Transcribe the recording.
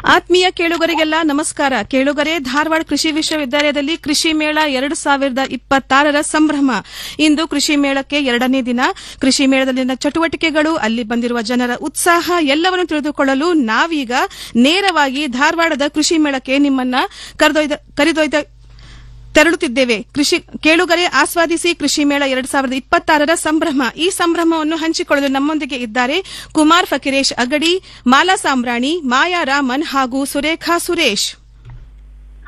ಆತ್ಮೀಯ ಕೇಳುಗರಿಗೆಲ್ಲ ನಮಸ್ಕಾರ ಕೇಳುಗರೆ ಧಾರವಾಡ ಕೃಷಿ ವಿಶ್ವವಿದ್ಯಾಲಯದಲ್ಲಿ ಕೃಷಿ ಮೇಳ ಎರಡು ಸಾವಿರದ ಇಪ್ಪತ್ತಾರರ ಸಂಭ್ರಮ ಇಂದು ಕೃಷಿ ಮೇಳಕ್ಕೆ ಎರಡನೇ ದಿನ ಕೃಷಿ ಮೇಳದಲ್ಲಿನ ಚಟುವಟಿಕೆಗಳು ಅಲ್ಲಿ ಬಂದಿರುವ ಜನರ ಉತ್ಸಾಹ ಎಲ್ಲವನ್ನು ತಿಳಿದುಕೊಳ್ಳಲು ನಾವೀಗ ನೇರವಾಗಿ ಧಾರವಾಡದ ಕೃಷಿ ಮೇಳಕ್ಕೆ ನಿಮ್ಮನ್ನ ಕರೆದೊಯ್ದ ಕರೆದೊಯ್ದ ತೆರಳುತ್ತಿದ್ದೇವೆ ಕೃಷಿ ಕೇಳುಗರೆ ಆಸ್ವಾದಿಸಿ ಕೃಷಿ ಮೇಳ ಎರಡ್ ಸಾವಿರದ ಇಪ್ಪತ್ತಾರರ ಸಂಭ್ರಮ ಈ ಸಂಭ್ರಮವನ್ನು ಹಂಚಿಕೊಳ್ಳಲು ನಮ್ಮೊಂದಿಗೆ ಇದ್ದಾರೆ ಕುಮಾರ್ ಫಕೀರೇಶ್ ಅಗಡಿ ಮಾಲಾ ಸಾಂಬ್ರಾಣಿ ಮಾಯಾ ರಾಮನ್ ಹಾಗೂ ಸುರೇಖಾ ಸುರೇಶ್